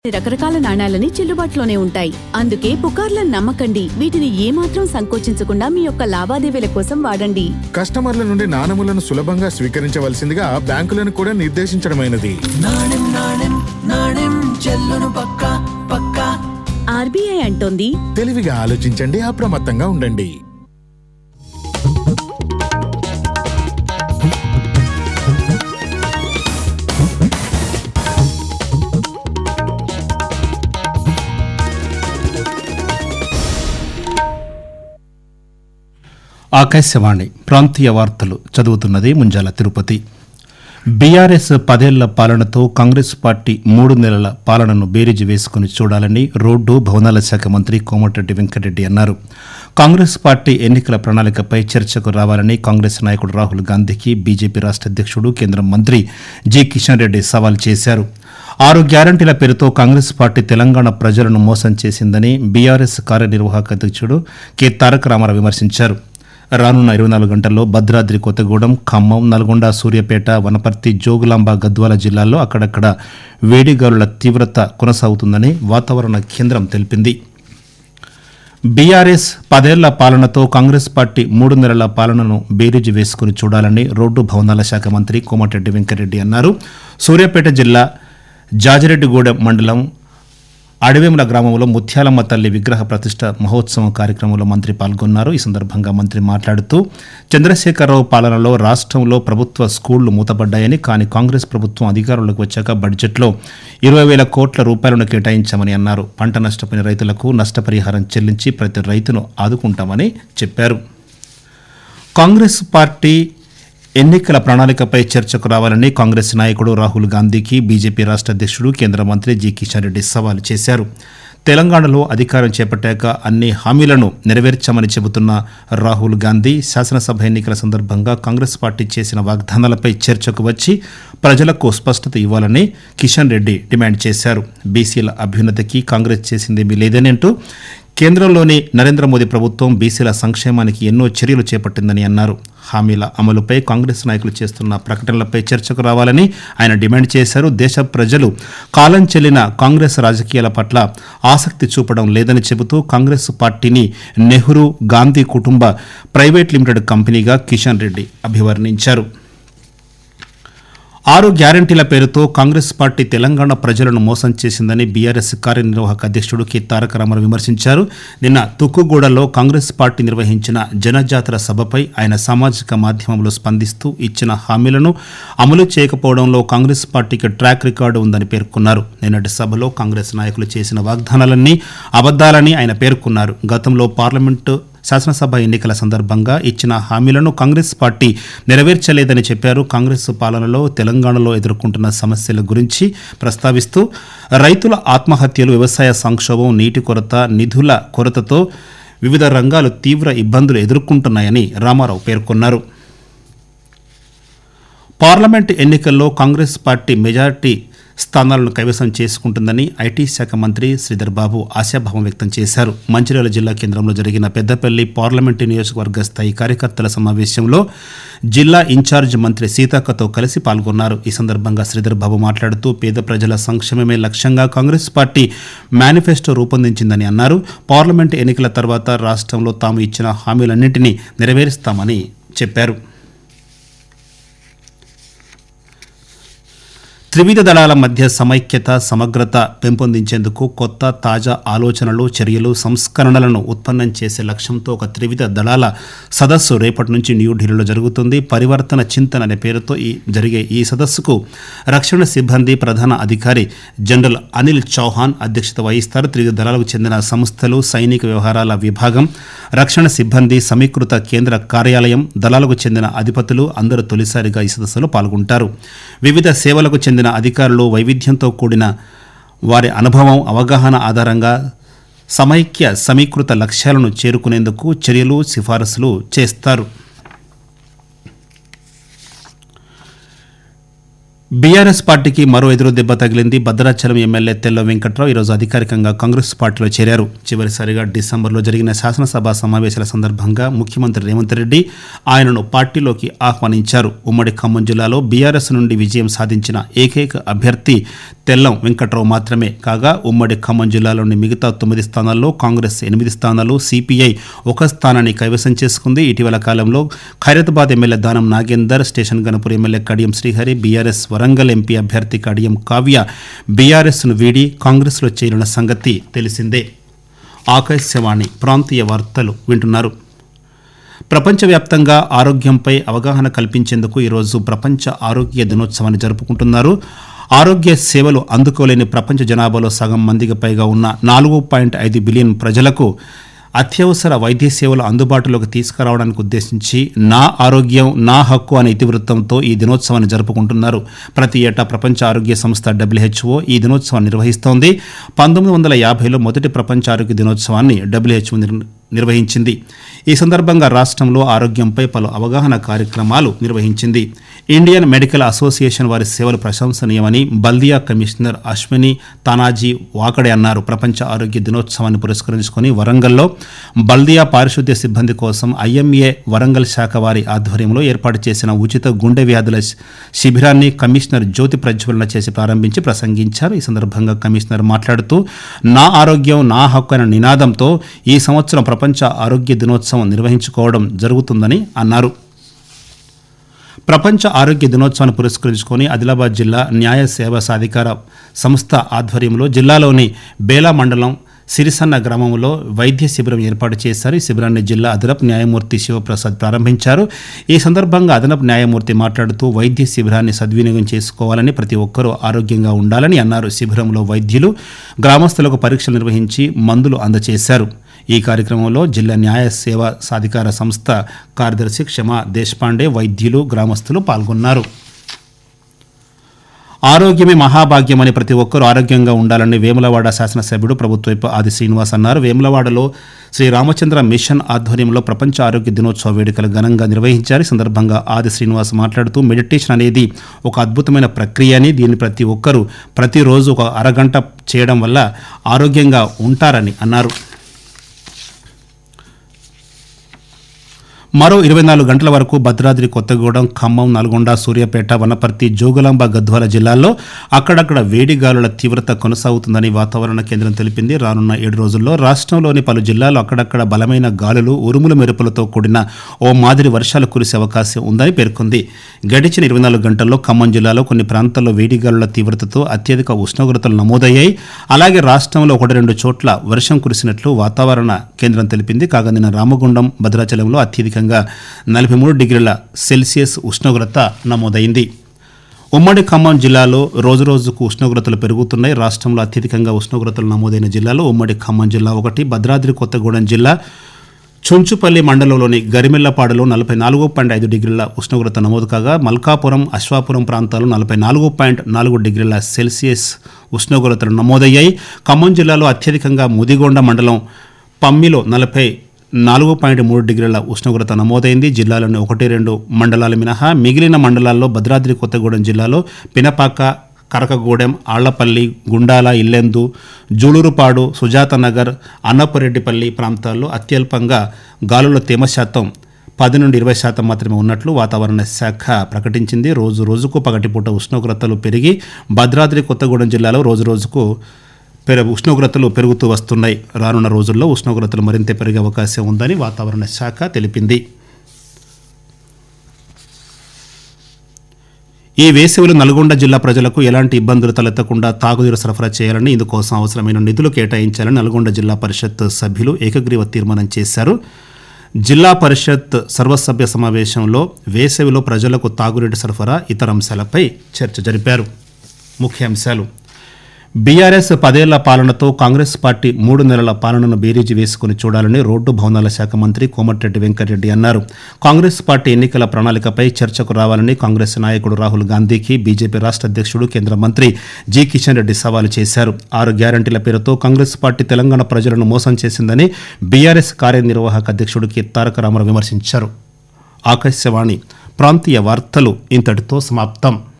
రకరకాల నాణాలని చెల్లుబాటులోనే ఉంటాయి అందుకే పుకార్లను నమ్మకండి వీటిని ఏమాత్రం సంకోచించకుండా మీ యొక్క లావాదేవీల కోసం వాడండి కస్టమర్ల నుండి నాణములను సులభంగా స్వీకరించవలసిందిగా బ్యాంకులను కూడా నిర్దేశించడమైనది నాణెం నాణెం నాణెం చెల్లును పక్క పక్క ఆర్బీఐ అంటోంది తెలివిగా ఆలోచించండి అప్రమత్తంగా ఉండండి ఆకాశవాణి ప్రాంతీయ వార్తలు చదువుతున్నది ముంజాల తిరుపతి బీఆర్ఎస్ పదేళ్ల పాలనతో కాంగ్రెస్ పార్టీ మూడు నెలల పాలనను బేరీజు వేసుకుని చూడాలని రోడ్డు భవనాల శాఖ మంత్రి కోమటిరెడ్డి వెంకటరెడ్డి అన్నారు కాంగ్రెస్ పార్టీ ఎన్నికల ప్రణాళికపై చర్చకు రావాలని కాంగ్రెస్ నాయకుడు రాహుల్ గాంధీకి బీజేపీ రాష్ట్ర అధ్యక్షుడు కేంద్ర మంత్రి జి కిషన్ రెడ్డి సవాల్ చేశారు ఆరు గ్యారంటీల పేరుతో కాంగ్రెస్ పార్టీ తెలంగాణ ప్రజలను మోసం చేసిందని బీఆర్ఎస్ కార్యనిర్వాహక అధ్యక్షుడు కె తారక రామారావు విమర్శించారు రానున్న ఇరవై నాలుగు గంటల్లో భద్రాద్రి కొత్తగూడెం ఖమ్మం నల్గొండ సూర్యాపేట వనపర్తి జోగులాంబ గద్వాల జిల్లాల్లో అక్కడక్కడ వేడిగాలుల తీవ్రత కొనసాగుతుందని వాతావరణ కేంద్రం తెలిపింది బీఆర్ఎస్ పదేళ్ల పాలనతో కాంగ్రెస్ పార్టీ మూడు నెలల పాలనను బేరీజు వేసుకుని చూడాలని రోడ్డు భవనాల శాఖ మంత్రి కోమటిరెడ్డి వెంకరెడ్డి అన్నారు సూర్యాపేట జిల్లా జాజిరెడ్డిగూడెం మండలం అడవేముల గ్రామంలో ముత్యాలమ్మ తల్లి విగ్రహ ప్రతిష్ట మహోత్సవం కార్యక్రమంలో మంత్రి పాల్గొన్నారు ఈ సందర్భంగా మంత్రి మాట్లాడుతూ చంద్రశేఖరరావు పాలనలో రాష్ట్రంలో ప్రభుత్వ స్కూళ్లు మూతపడ్డాయని కానీ కాంగ్రెస్ ప్రభుత్వం అధికారంలోకి వచ్చాక బడ్జెట్లో ఇరవై వేల కోట్ల రూపాయలను కేటాయించామని అన్నారు పంట నష్టపోయిన రైతులకు నష్టపరిహారం చెల్లించి ప్రతి రైతును ఆదుకుంటామని చెప్పారు కాంగ్రెస్ పార్టీ ఎన్నికల ప్రణాళికపై చర్చకు రావాలని కాంగ్రెస్ నాయకుడు రాహుల్ గాంధీకి బీజేపీ రాష్ట్ర అధ్యక్షుడు కేంద్ర మంత్రి జి కిషన్ రెడ్డి సవాల్ చేశారు తెలంగాణలో అధికారం చేపట్టాక అన్ని హామీలను నెరవేర్చామని చెబుతున్న రాహుల్ గాంధీ శాసనసభ ఎన్నికల సందర్భంగా కాంగ్రెస్ పార్టీ చేసిన వాగ్దానాలపై చర్చకు వచ్చి ప్రజలకు స్పష్టత ఇవ్వాలని కిషన్ రెడ్డి డిమాండ్ చేశారు బీసీల అభ్యున్నతికి కాంగ్రెస్ చేసిందేమీ లేదని అంటూ కేంద్రంలోని నరేంద్ర మోదీ ప్రభుత్వం బీసీల సంక్షేమానికి ఎన్నో చర్యలు చేపట్టిందని అన్నారు హామీల అమలుపై కాంగ్రెస్ నాయకులు చేస్తున్న ప్రకటనలపై చర్చకు రావాలని ఆయన డిమాండ్ చేశారు దేశ ప్రజలు కాలం చెల్లిన కాంగ్రెస్ రాజకీయాల పట్ల ఆసక్తి చూపడం లేదని చెబుతూ కాంగ్రెస్ పార్టీని నెహ్రూ గాంధీ కుటుంబ ప్రైవేట్ లిమిటెడ్ కంపెనీగా కిషన్ రెడ్డి అభివర్ణించారు ఆరు గ్యారంటీల పేరుతో కాంగ్రెస్ పార్టీ తెలంగాణ ప్రజలను మోసం చేసిందని బీఆర్ఎస్ కార్యనిర్వాహక అధ్యక్షుడు కె తారక రామారావు విమర్శించారు నిన్న తుక్కుగూడలో కాంగ్రెస్ పార్టీ నిర్వహించిన జనజాతర సభపై ఆయన సామాజిక మాధ్యమంలో స్పందిస్తూ ఇచ్చిన హామీలను అమలు చేయకపోవడంలో కాంగ్రెస్ పార్టీకి ట్రాక్ రికార్డు ఉందని పేర్కొన్నారు నిన్నటి సభలో కాంగ్రెస్ నాయకులు చేసిన వాగ్దానాలన్నీ అబద్దాలని ఆయన పేర్కొన్నారు గతంలో పార్లమెంటు శాసనసభ ఎన్నికల సందర్భంగా ఇచ్చిన హామీలను కాంగ్రెస్ పార్టీ నెరవేర్చలేదని చెప్పారు కాంగ్రెస్ పాలనలో తెలంగాణలో ఎదుర్కొంటున్న సమస్యల గురించి ప్రస్తావిస్తూ రైతుల ఆత్మహత్యలు వ్యవసాయ సంక్షోభం నీటి కొరత నిధుల కొరతతో వివిధ రంగాలు తీవ్ర ఇబ్బందులు ఎదుర్కొంటున్నాయని రామారావు పేర్కొన్నారు పార్లమెంట్ ఎన్నికల్లో కాంగ్రెస్ పార్టీ మెజార్టీ స్థానాలను కైవసం చేసుకుంటుందని ఐటీ శాఖ మంత్రి శ్రీధర్ బాబు ఆశాభావం వ్యక్తం చేశారు మంచిర్యాల జిల్లా కేంద్రంలో జరిగిన పెద్దపల్లి పార్లమెంటు నియోజకవర్గ స్థాయి కార్యకర్తల సమావేశంలో జిల్లా ఇన్ఛార్జ్ మంత్రి సీతక్కతో కలిసి పాల్గొన్నారు ఈ సందర్భంగా శ్రీధర్ బాబు మాట్లాడుతూ పేద ప్రజల సంక్షేమమే లక్ష్యంగా కాంగ్రెస్ పార్టీ మేనిఫెస్టో రూపొందించిందని అన్నారు పార్లమెంటు ఎన్నికల తర్వాత రాష్ట్రంలో తాము ఇచ్చిన హామీలన్నింటినీ నెరవేరుస్తామని చెప్పారు త్రివిధ దళాల మధ్య సమైక్యత సమగ్రత పెంపొందించేందుకు కొత్త తాజా ఆలోచనలు చర్యలు సంస్కరణలను ఉత్పన్నం చేసే లక్ష్యంతో ఒక త్రివిధ దళాల సదస్సు రేపటి నుంచి న్యూఢిల్లీలో జరుగుతుంది పరివర్తన చింతన అనే పేరుతో ఈ జరిగే ఈ సదస్సుకు రక్షణ సిబ్బంది ప్రధాన అధికారి జనరల్ అనిల్ చౌహాన్ అధ్యక్షత వహిస్తారు త్రివిధ దళాలకు చెందిన సంస్థలు సైనిక వ్యవహారాల విభాగం రక్షణ సిబ్బంది సమీకృత కేంద్ర కార్యాలయం దళాలకు చెందిన అధిపతులు అందరూ తొలిసారిగా ఈ సదస్సులో పాల్గొంటారు వివిధ సేవలకు చెందిన అధికారులు వైవిధ్యంతో కూడిన వారి అనుభవం అవగాహన ఆధారంగా సమైక్య సమీకృత లక్ష్యాలను చేరుకునేందుకు చర్యలు సిఫారసులు చేస్తారు బీఆర్ఎస్ పార్టీకి మరో ఎదురు దెబ్బ తగిలింది భద్రాచలం ఎమ్మెల్యే తెల్ల వెంకట్రావు ఈరోజు అధికారికంగా కాంగ్రెస్ పార్టీలో చేరారు చివరిసారిగా డిసెంబర్లో జరిగిన శాసనసభ సమావేశాల సందర్భంగా ముఖ్యమంత్రి రేవంత్ రెడ్డి ఆయనను పార్టీలోకి ఆహ్వానించారు ఉమ్మడి ఖమ్మం జిల్లాలో బీఆర్ఎస్ నుండి విజయం సాధించిన ఏకైక అభ్యర్థి తెల్లం వెంకట్రావు మాత్రమే కాగా ఉమ్మడి ఖమ్మం జిల్లాలోని మిగతా తొమ్మిది స్థానాల్లో కాంగ్రెస్ ఎనిమిది స్థానాలు సిపిఐ ఒక స్థానాన్ని కైవసం చేసుకుంది ఇటీవల కాలంలో Khairatabad MLA Danam Nagender station Ghanpur MLA Kadiyam Srihari BRS Warangal MP అభ్యర్థి కడియం కావ్య బీఆర్ఎస్ను వీడి కాంగ్రెస్లో చేరిన సంగతి తెలిసిందే ఆకాశవాణి ప్రాంతీయ వార్తలు వింటున్నారు ప్రపంచవ్యాప్తంగా ఆరోగ్యంపై అవగాహన కల్పించేందుకు ఈరోజు ప్రపంచ ఆరోగ్య దినోత్సవాన్ని జరుపుకుంటున్నారు ఆరోగ్య సేవలు అందుకోలేని ప్రపంచ జనాభాలో సగం మందికి పైగా ఉన్న నాలుగు పాయింట్ ఐదు బిలియన్ ప్రజలకు అత్యవసర వైద్య సేవలు అందుబాటులోకి తీసుకురావడానికి ఉద్దేశించి నా ఆరోగ్యం నా హక్కు అనే ఇతివృత్తంతో ఈ దినోత్సవాన్ని జరుపుకుంటున్నారు ప్రతి ఏటా ప్రపంచ ఆరోగ్య సంస్థ డబ్ల్యూహెచ్ఓ ఈ దినోత్సవాన్ని నిర్వహిస్తోంది పంతొమ్మిది వందల యాభైలో మొదటి ప్రపంచ ఆరోగ్య దినోత్సవాన్ని డబ్ల్యూహెచ్ఓ నిర్- నిర్వహించింది ఈ సందర్భంగా రాష్ట్రంలో ఆరోగ్యంపై పలు అవగాహన కార్యక్రమాలు నిర్వహించింది ఇండియన్ మెడికల్ అసోసియేషన్ వారి సేవలు ప్రశంసనీయమని బల్దియా కమిషనర్ అశ్విని తానాజీ వాకడే అన్నారు ప్రపంచ ఆరోగ్య దినోత్సవాన్ని పురస్కరించుకొని వరంగల్లో బల్దియా పారిశుద్ధ్య సిబ్బంది కోసం ఐఎంఏ వరంగల్ శాఖ వారి ఆధ్వర్యంలో ఏర్పాటు చేసిన ఉచిత గుండె వ్యాధుల శి- శిబిరాన్ని కమిషనర్ జ్యోతి ప్రజ్వలన చేసి ప్రారంభించి ప్రసంగించారు ఈ సందర్భంగా కమిషనర్ మాట్లాడుతూ నా ఆరోగ్యం నా హక్కు అనే నినాదంతో ఈ సంవత్సరం ప్రపంచ ఆరోగ్య దినోత్సవం నిర్వహించుకోవడం జరుగుతుందని అన్నారు ప్రపంచ ఆరోగ్య దినోత్సవాన్ని పురస్కరించుకొని ఆదిలాబాద్ జిల్లా న్యాయ సేవా సాధికార సంస్థ ఆధ్వర్యంలో జిల్లాలోని బేలా మండలం సిరిసన్న గ్రామంలో వైద్య శిబిరం ఏర్పాటు చేశారు ఈ శిబిరాన్ని జిల్లా అదనపు న్యాయమూర్తి శివప్రసాద్ ప్రారంభించారు ఈ సందర్భంగా అదనపు న్యాయమూర్తి మాట్లాడుతూ వైద్య శిబిరాన్ని సద్వినియోగం చేసుకోవాలని ప్రతి ఒక్కరూ ఆరోగ్యంగా ఉండాలని అన్నారు శిబిరంలో వైద్యులు గ్రామస్తులకు పరీక్షలు నిర్వహించి మందులు అందజేశారు ఈ కార్యక్రమంలో జిల్లా న్యాయ సేవా సాధికార సంస్థ కార్యదర్శి క్షమా దేశపాండే వైద్యులు గ్రామస్తులు పాల్గొన్నారు ఆరోగ్యమే మహాభాగ్యమని ప్రతి ఒక్కరూ ఆరోగ్యంగా ఉండాలని వేములవాడ శాసనసభ్యుడు ప్రభుత్వైపు ఆది శ్రీనివాస్ అన్నారు వేములవాడలో శ్రీ రామచంద్ర మిషన్ ఆధ్వర్యంలో ప్రపంచ ఆరోగ్య దినోత్సవ వేడుకలు ఘనంగా నిర్వహించారు ఈ సందర్భంగా ఆది శ్రీనివాస్ మాట్లాడుతూ మెడిటేషన్ అనేది ఒక అద్భుతమైన ప్రక్రియ అని దీన్ని ప్రతి ఒక్కరూ ప్రతిరోజు ఒక అరగంట చేయడం వల్ల ఆరోగ్యంగా ఉంటారని అన్నారు మరో ఇరవై నాలుగు గంటల వరకు భద్రాద్రి కొత్తగూడెం ఖమ్మం నల్గొండ సూర్యాపేట వనపర్తి జోగులాంబ గద్వాల జిల్లాల్లో అక్కడక్కడ వేడి గాలుల తీవ్రత కొనసాగుతుందని వాతావరణ కేంద్రం తెలిపింది రానున్న ఏడు రోజుల్లో రాష్ట్రంలోని పలు జిల్లాల్లో అక్కడక్కడ బలమైన గాలులు ఉరుముల మెరుపులతో కూడిన ఓ మాదిరి వర్షాలు కురిసే అవకాశం ఉందని పేర్కొంది గడిచిన ఇరవై నాలుగు గంటల్లో ఖమ్మం జిల్లాలో కొన్ని ప్రాంతాల్లో వేడి గాలుల తీవ్రతతో అత్యధిక ఉష్ణోగ్రతలు నమోదయ్యాయి అలాగే రాష్ట్రంలో ఒకటి రెండు చోట్ల వర్షం కురిసినట్లు వాతావరణ కేంద్రం తెలిపింది కాగా నిన్న రామగుండం భద్రాచలంలో అత్యధికంగా నలభై మూడు డిగ్రీల సెల్సియస్ ఉష్ణోగ్రత నమోదైంది ఉమ్మడి ఖమ్మం జిల్లాలో రోజురోజుకు ఉష్ణోగ్రతలు పెరుగుతున్నాయి రాష్ట్రంలో అత్యధికంగా ఉష్ణోగ్రతలు నమోదైన జిల్లాలో ఉమ్మడి ఖమ్మం జిల్లా ఒకటి భద్రాద్రి కొత్తగూడెం జిల్లా చుంచుపల్లి మండలంలోని గరిమెళ్లపాడులో నలభై నాలుగు పాయింట్ ఐదు డిగ్రీల ఉష్ణోగ్రత నమోదు కాగా మల్కాపురం అశ్వాపురం ప్రాంతాల్లో నలభై నాలుగు పాయింట్ నాలుగు డిగ్రీల సెల్సియస్ ఉష్ణోగ్రతలు నమోదయ్యాయి ఖమ్మం జిల్లాలో అత్యధికంగా ముదిగొండ మండలం పమ్మిలో నలభై నాలుగు పాయింట్ మూడు డిగ్రీల ఉష్ణోగ్రత నమోదైంది జిల్లాలోని ఒకటి రెండు మండలాలు మినహా మిగిలిన మండలాల్లో భద్రాద్రి కొత్తగూడెం జిల్లాలో పినపాక కరకగూడెం ఆళ్లపల్లి గుండాల ఇల్లెందు జూలూరుపాడు సుజాతనగర్ అన్నపరెడ్డిపల్లి ప్రాంతాల్లో అత్యల్పంగా గాలుల తేమ శాతం పది నుండి ఇరవై శాతం మాత్రమే ఉన్నట్లు వాతావరణ శాఖ ప్రకటించింది రోజు రోజుకు పగటిపూట ఉష్ణోగ్రతలు పెరిగి భద్రాద్రి కొత్తగూడెం జిల్లాలో రోజు రోజుకు పెరు ఉష్ణోగ్రతలు పెరుగుతూ వస్తున్నాయి రానున్న రోజుల్లో ఉష్ణోగ్రతలు మరింత పెరిగే అవకాశం ఉందని వాతావరణ శాఖ తెలిపింది ఈ వేసవిలో నల్గొండ జిల్లా ప్రజలకు ఎలాంటి ఇబ్బందులు తలెత్తకుండా తాగునీరు సరఫరా చేయాలని ఇందుకోసం అవసరమైన నిధులు కేటాయించాలని నల్గొండ జిల్లా పరిషత్ సభ్యులు ఏకగ్రీవ తీర్మానం చేశారు జిల్లా పరిషత్ సర్వసభ్య సమావేశంలో వేసవిలో ప్రజలకు తాగునీటి సరఫరా ఇతర అంశాలపై చర్చ జరిపారు ముఖ్యాంశాలు బీఆర్ఎస్ పదేళ్ల పాలనతో కాంగ్రెస్ పార్టీ మూడు నెలల పాలనను బేరీజు వేసుకుని చూడాలని రోడ్డు భవనాల శాఖ మంత్రి కోమటిరెడ్డి వెంకటరెడ్డి అన్నారు కాంగ్రెస్ పార్టీ ఎన్నికల ప్రణాళికపై చర్చకు రావాలని కాంగ్రెస్ నాయకుడు రాహుల్ గాంధీకి బీజేపీ రాష్ట్ర అధ్యక్షుడు కేంద్ర మంత్రి జి కిషన్ రెడ్డి సవాలు చేశారు ఆరు గ్యారంటీల పేరుతో కాంగ్రెస్ పార్టీ తెలంగాణ ప్రజలను మోసం చేసిందని బీఆర్ఎస్ కార్యనిర్వాహక అధ్యక్షుడు కె తారక రామారావు విమర్శించారు ఆకాశవాణి ప్రాంతీయ వార్తలు ఇంతటితో సమాప్తం